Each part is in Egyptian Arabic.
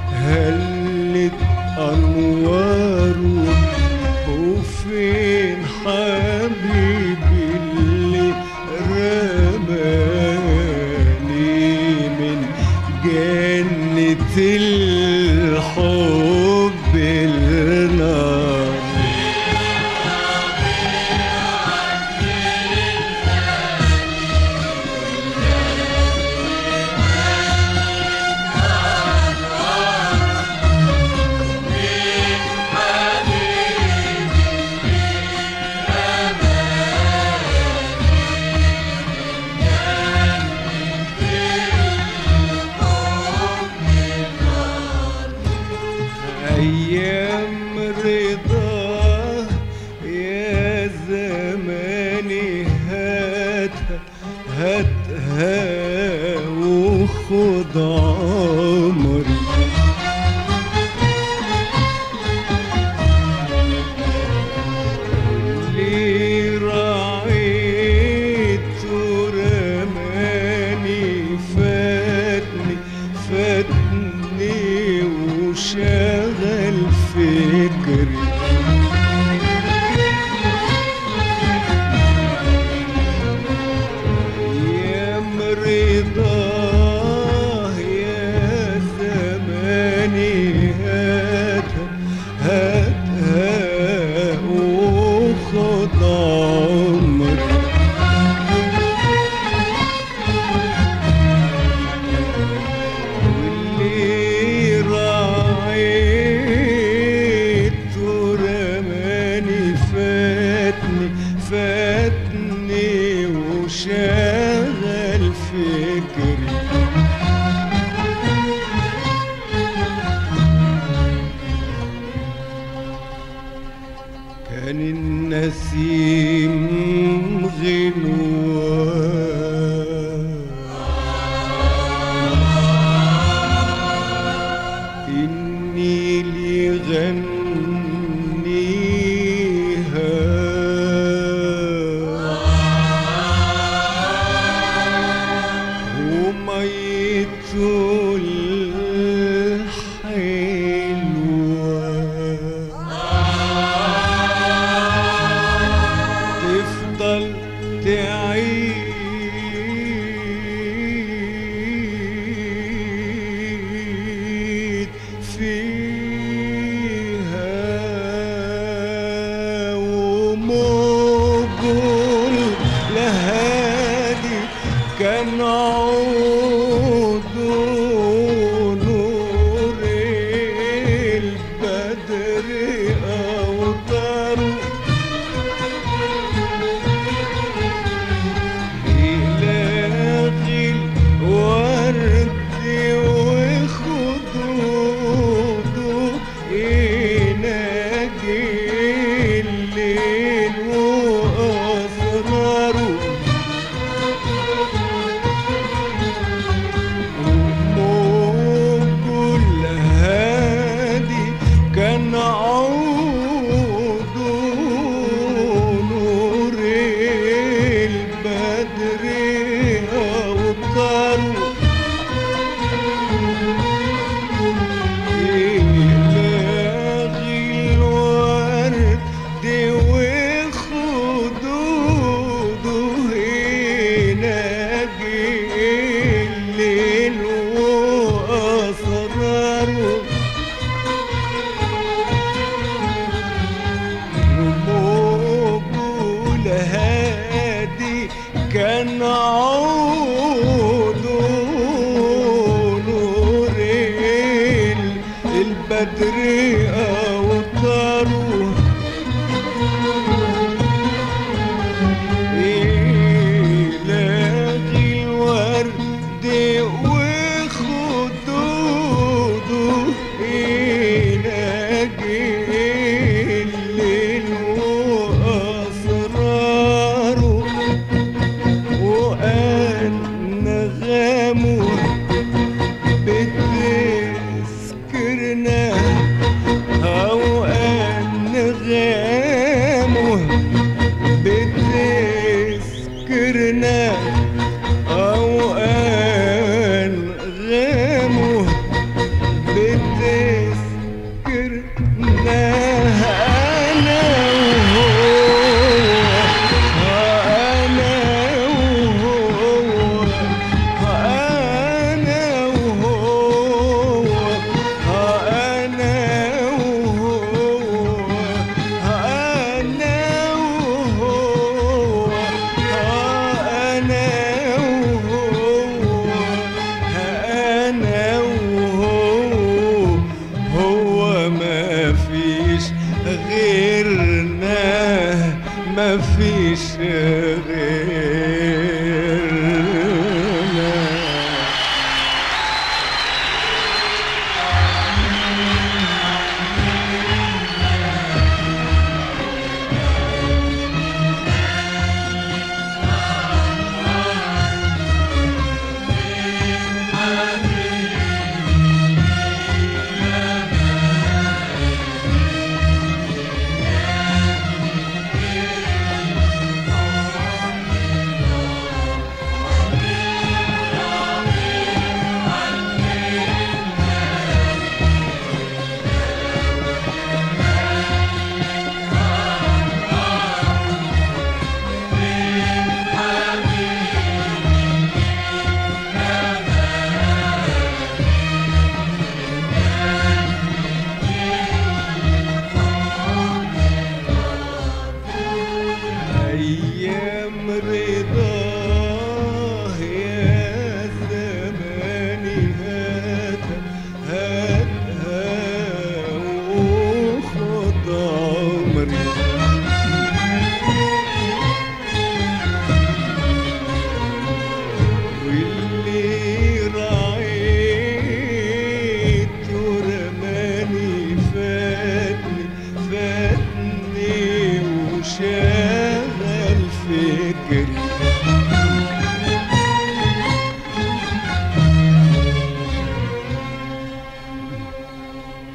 هلت أنواره وفين حبيبي اللي رماني من جنة الحب النار أيام رضا يا زماني هاتها هاتها وخد عمري اللي رعيت ورماني فاتني فاتني وشغل فكري يا مرضاه يا زماني هاتها هاتها وخد عمري واللي راعيت ورماني فاتني فاتني وشغل فكري كان النسيم غنوان النيل يغنيها وميته الحلوة تفضل تعيد فيها وموجول لهادي كان عود نور البدر أوطاره إلاغي الورد وخدوده يناجي الليل وأسراره وموج الهادي كان عود نور البدر أوطاره إلاغي الورد وخدوده يناجي الليل وأسراره وموجه هادي كان عود نور ال- البدر أوطاره إلاغي الورد وخدوده يناجي الليل وأسراره وأنغامه بتذكرنا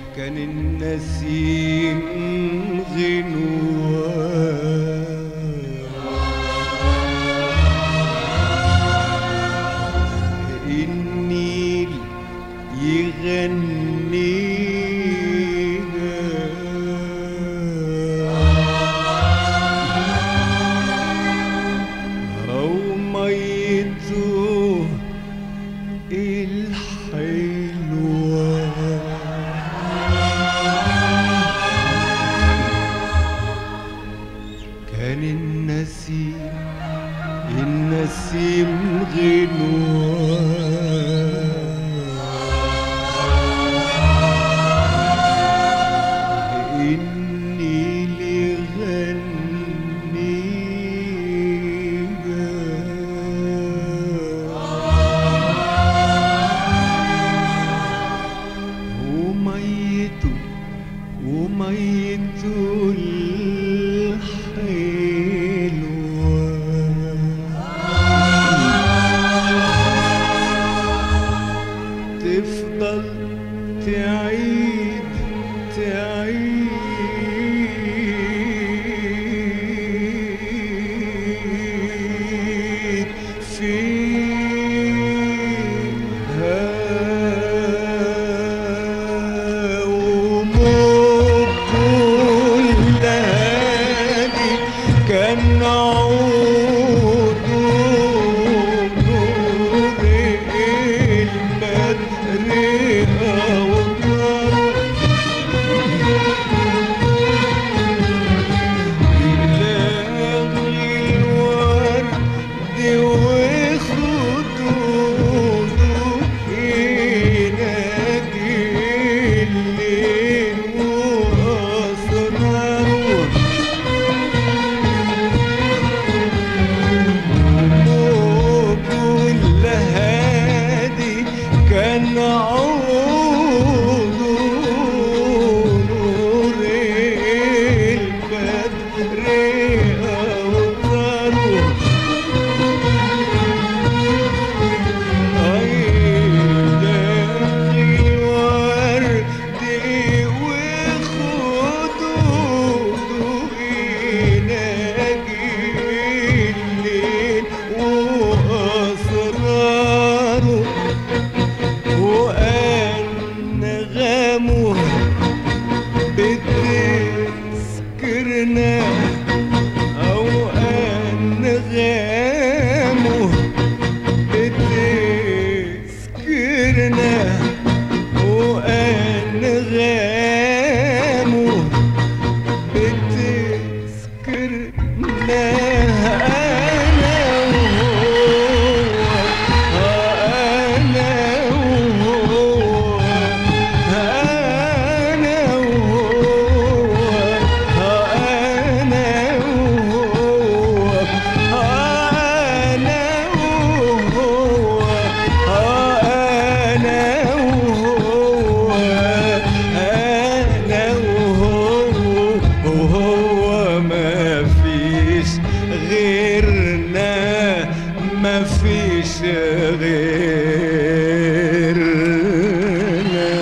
كان النسيم غنوان النيل يغنيها أو ميته الحلوة كان النسيم النسيم غنوة النيل يغنيها وميته وميته الحلوة تفضل تعيد تعيد فيها وموج كل هادي كان عود نور البدر أوطار يلاقي الورد وخدوده ينادي الليل وأسراره وكل هادي كان عود نور البدر أوطاره أيلاقي الورد وخدوده يناجي الليل وأسراره وأنغامه بتذكرنا أو أنغامه بتذكرنا وأنغامه بتذكرنا أنا وهو أنا وهو أنا وهو أنا وهو أنا وهو أنا وهو أنا وهو وهو ما فيش غيرنا ما فيش غيرنا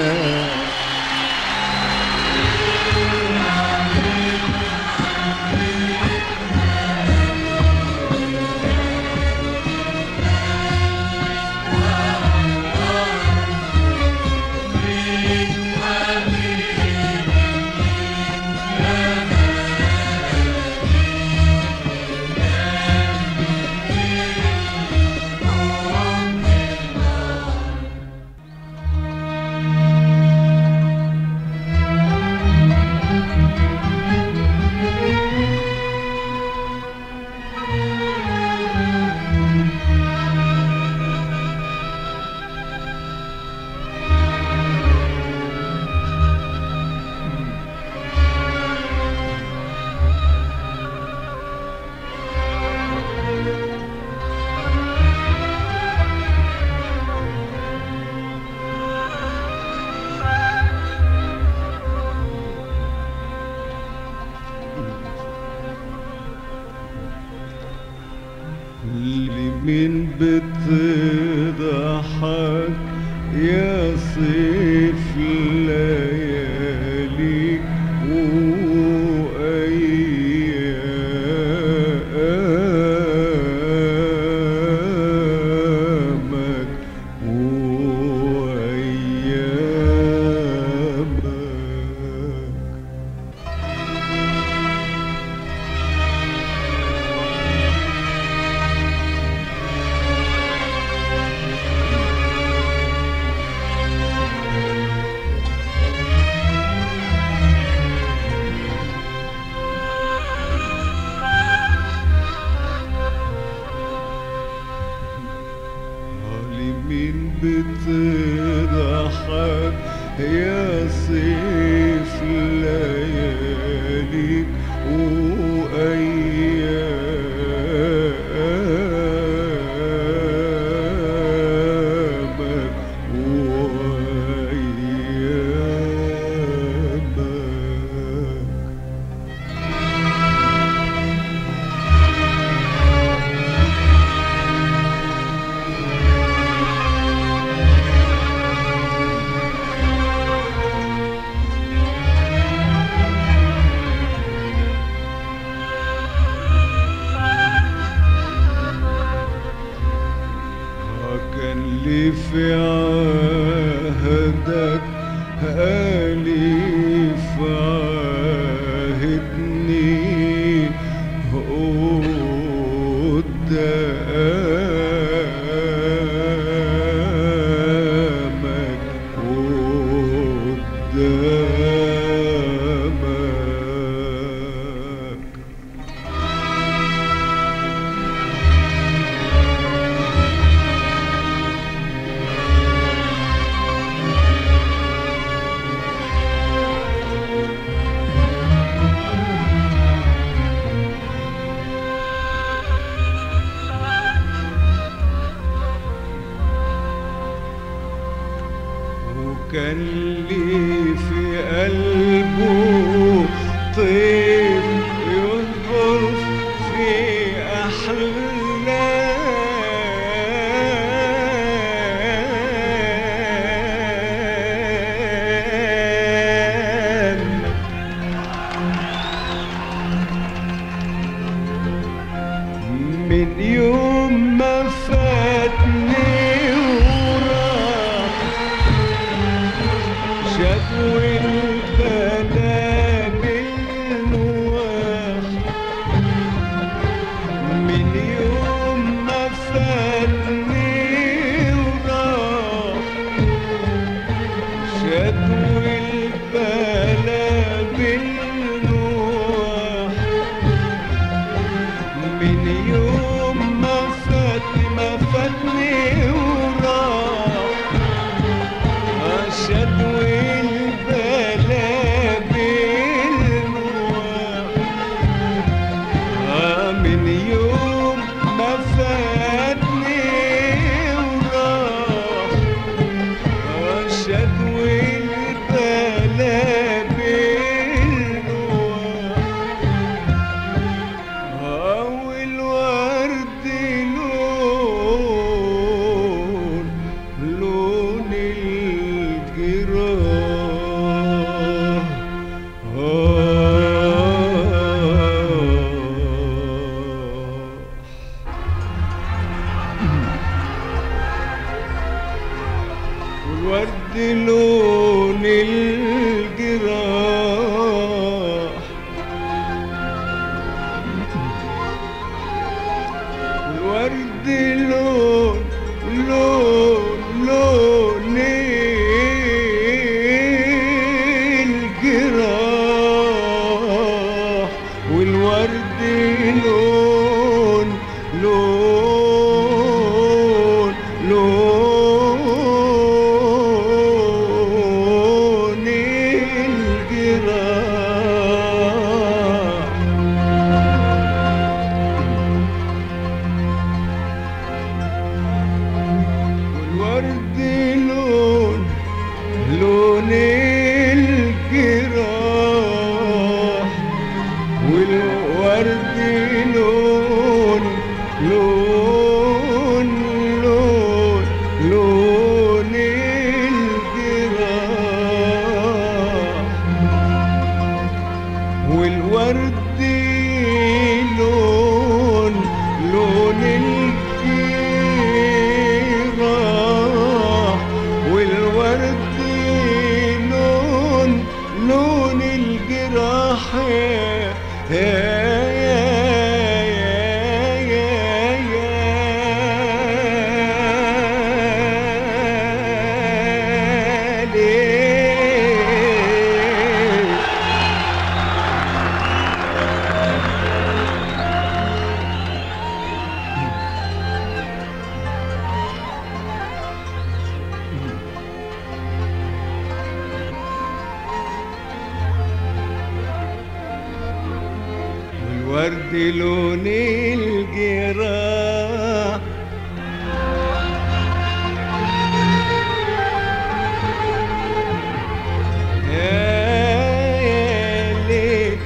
من بتضحك يا صيف ليالي صيف لياليك وأيامك وأيامك كان لي في عهدك أليف عهدني قدامك قدامك وكان لي في قلبه طيب ينظر في أحلام من يوم ما فاتني وراح شكوى البلا بالنواح من يوم ما فاتني وراح شكوى البلا بالنواح من يوم ما فاتني ما فاتني وراح أشد والبلا بالنواح آه من يوم ما فاتني وراح أشد والبلا بالنواح أول ورد لون لون الجراح آه والورد لون الجراح والورد لون لون لون الجراح والورد لون لون لون الجراح والورد لون لون الجراح والورد لون لون لون لون الجراح والورد لون الجراح يا ليل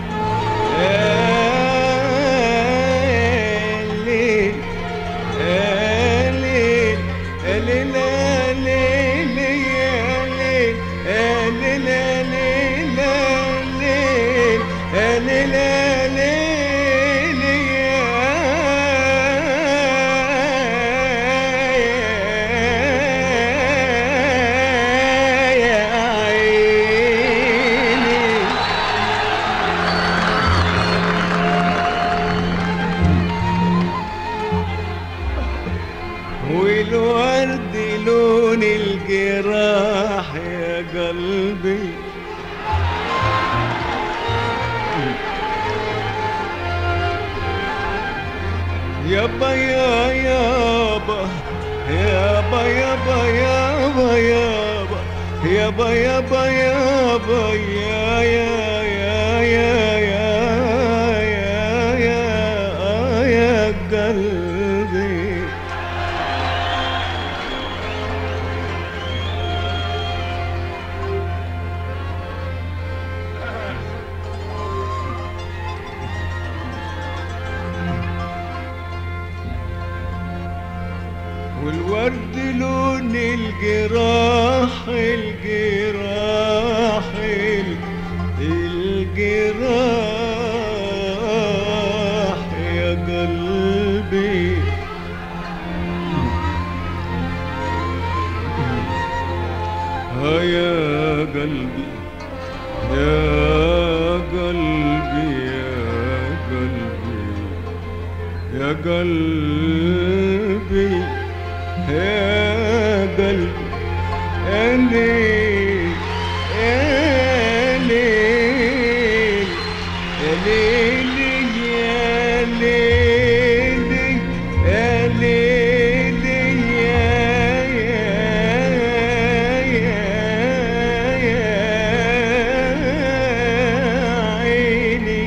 والورد لون الجراح يا قلبي يابا يا يابا يابا يابا يابا يابا يابا يابا يابا يا يا يا يا يا يا يا يا قلبي والورد لون الجراح الجراح ال- الجراح يا قلبي ها يا قلبي يا قلبي يا قلبي يا قلبي يا قلبي يا ليل يا ليل يا ليل يا ليل يا ليل يا يا يا عيني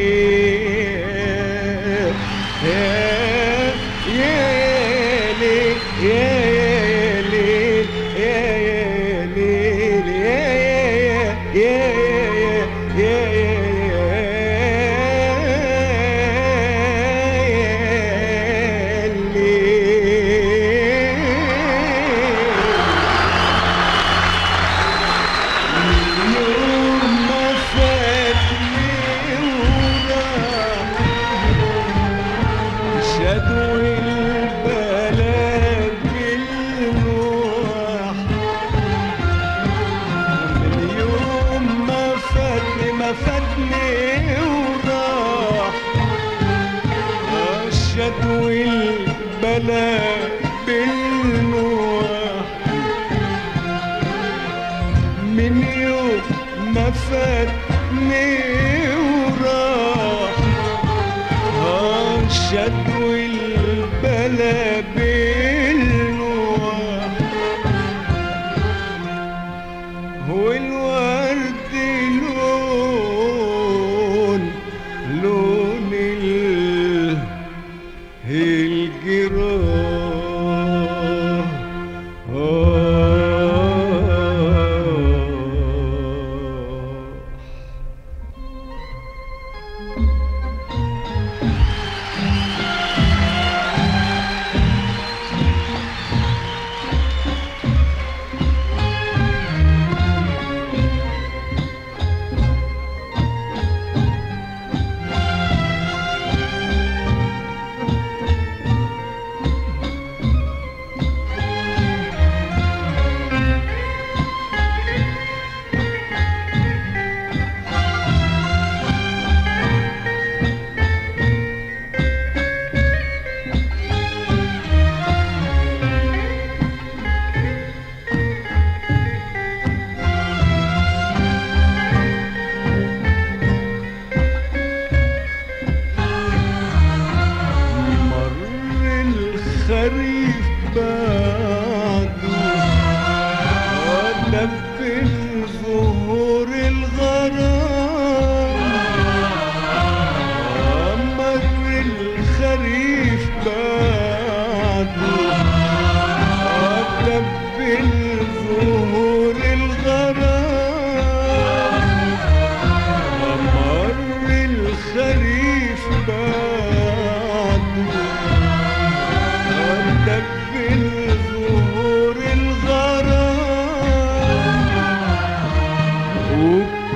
يا يا ليل يا ليل يا ليل يا يا يا يا ليل يوم ما فاتني وراح شدوا البلد بالنوح من يوم ما فاتني ما فاتني وراح شدوا البلد بالنوح من يوم ما فاتني وراح شدوا البلا بالنوح والورد لون لون ال- الجراح آه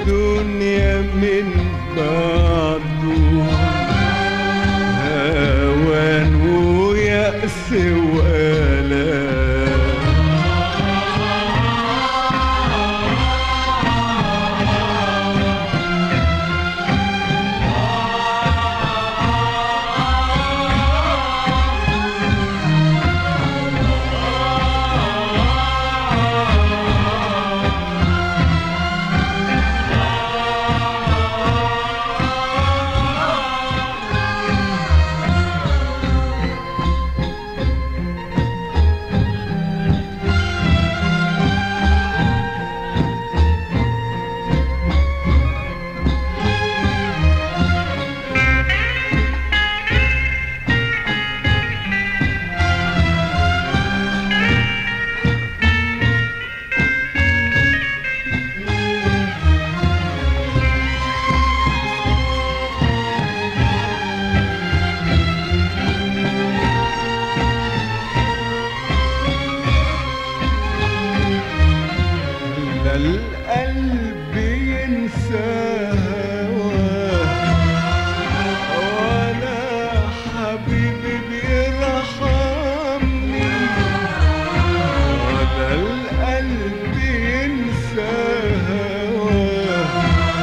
الدنيا من بعده هوان ويأس وآلام لا القلب ينسى هواه ولا حبيبي بيرحمني ولا القلب ينسى هواه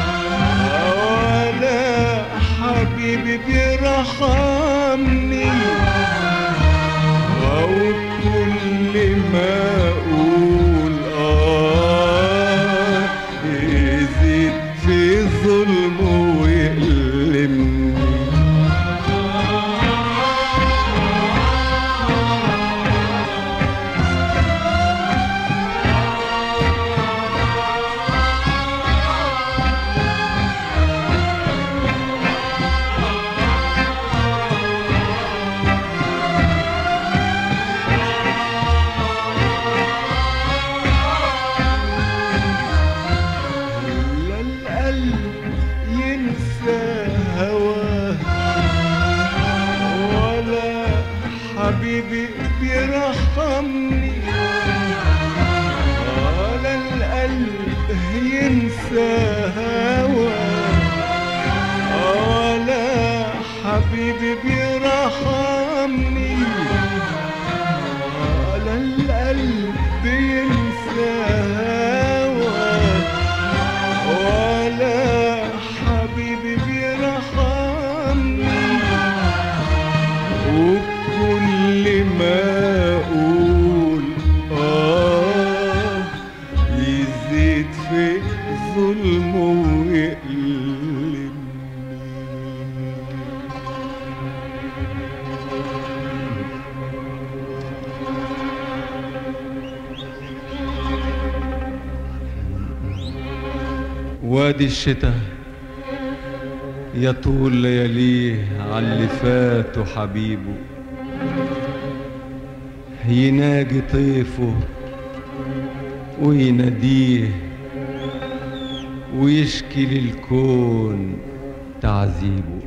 ولا حبيبي بيرحمني أو كل ما أقول آه يزيد في ظلمه ويألمني لا القلب ينسى هواه ولا حبيبي بيرحمني ولا القلب ينسى هواه ولا حبيبي بيرحمني ولا القلب ينسى هواه ولا حبيبي بيرحمني وكل ما اقول اه يزيد في ظلمه ويألمني وادي الشتاء يطول لياليه على اللي فات حبيبه يناجي طيفه ويناديه ويشكي للكون تعذيبه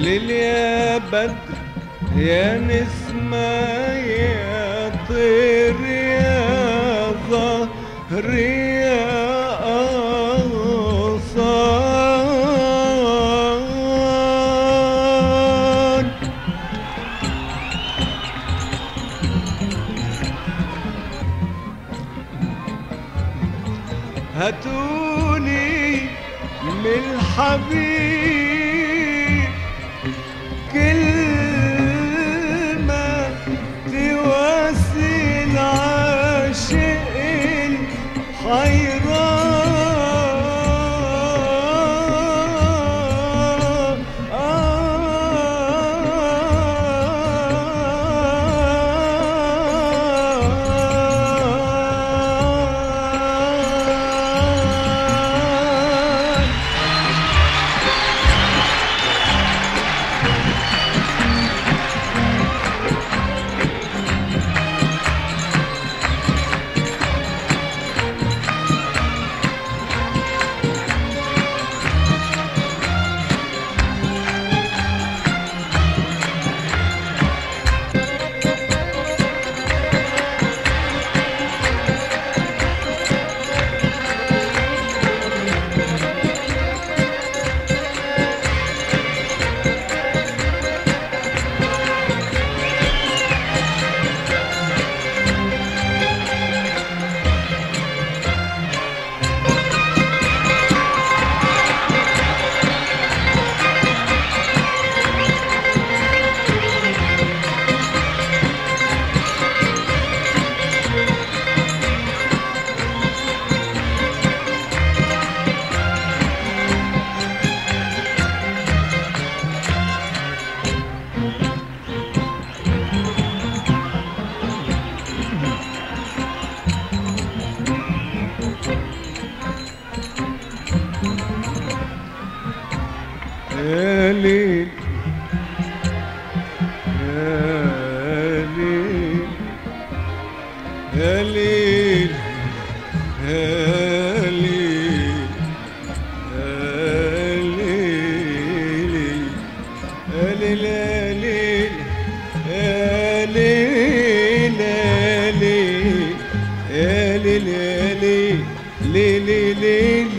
ليل يا بدر يا نسمة يا طير يا ظهر يا أغصان هاتوني من الحبيب كلمة تواسي العاشق الحيران يا ليل يا ليل يا ليل يا ليل يا ليل يا ليل يا ليل يا ليل يا ليل يا ليل ليل ليل ليل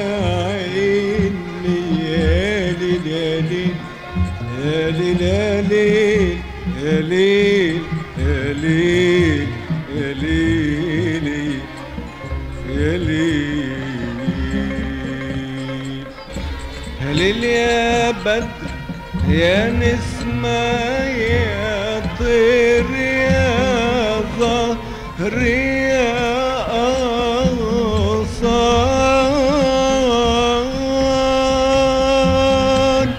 عيني يا ليل يا ليل يا ليل يا ليل يا ليل يا ليل يا ليل يا ليل يا ليل يا بدر يا نسمة يا طير يا ظهر يا أغصان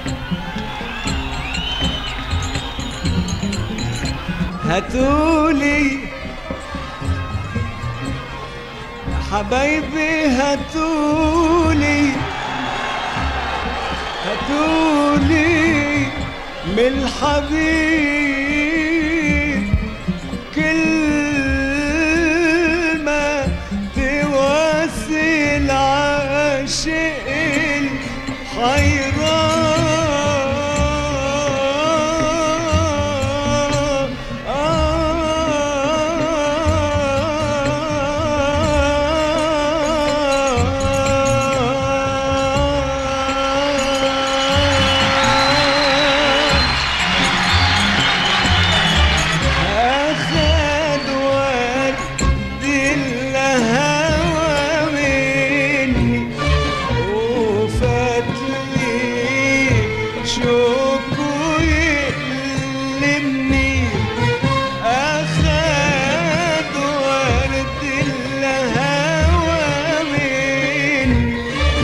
هاتولي حبايبي هاتولي هاتولي من الحبيب كلمة تواسي العاشق الحيران أخد ود الهوى مني وفات لي شوق يألمني أخد ورد الهوى مني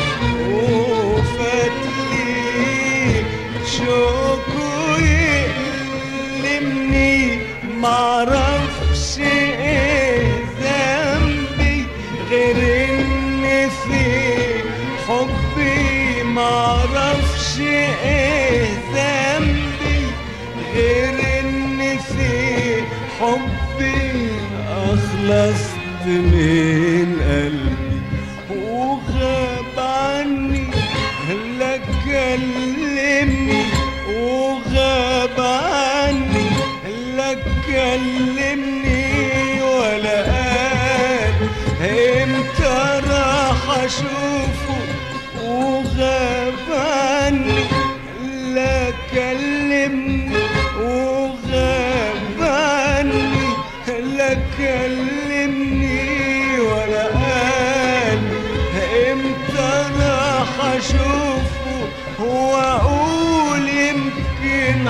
وفات لي شوق يألمني معرفش ايه ذنبي غير ان في حبي معرفش ايه ذنبي غير ان في حبي اخلصت من قلبي وغاب عني لا كلمني اشوفه وغاب عني لا كلمني وغاب عني لا كلمني ولا قال امتى راح اشوفه واقول يمكن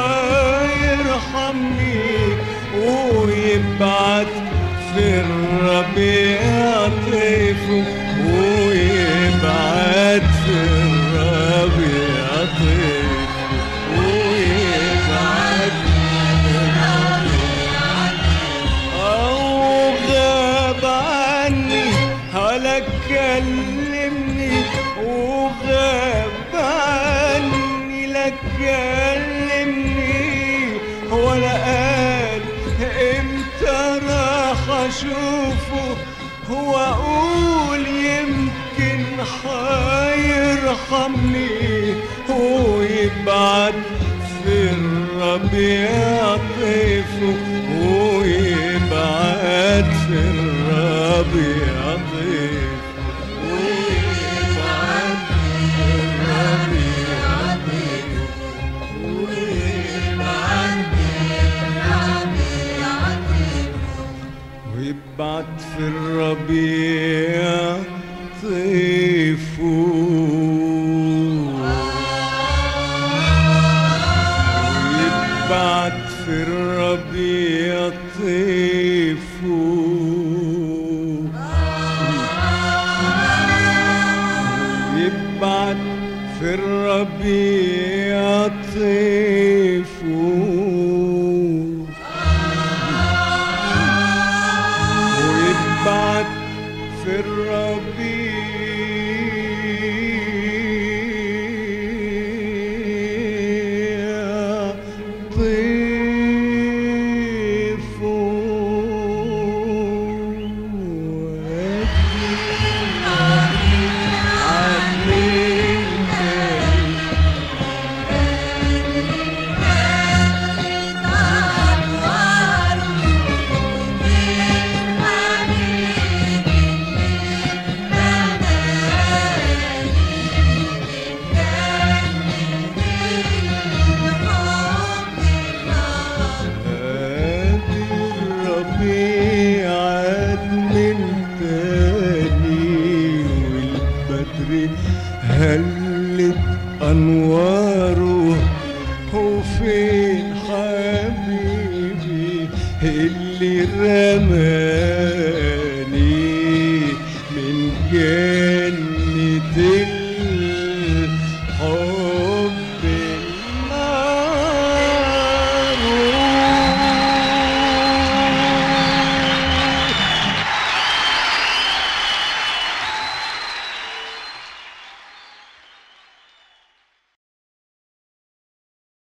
حيرحمني ويبعت في الربيع طيفه ويبعت في الربيع طيفه ويبعت أو غاب عني ولا كلمني وغاب عني لا كلمني ولا قال امتى راح اشوفه هو اقول يمكن حيرحمني ويبعت في الربيع طيفه ويبعت في الربيع طيفه ويبعت في الربيع طيفه ويبعت في الربيع طيفه ويبعت في الربيع طيفه يبعت في الربيع طيفه ويبعت في الربيع طيفه هادي الربيع عاد من تاني والبدر هلت انواره وفين حبيبي اللي رماني من جنة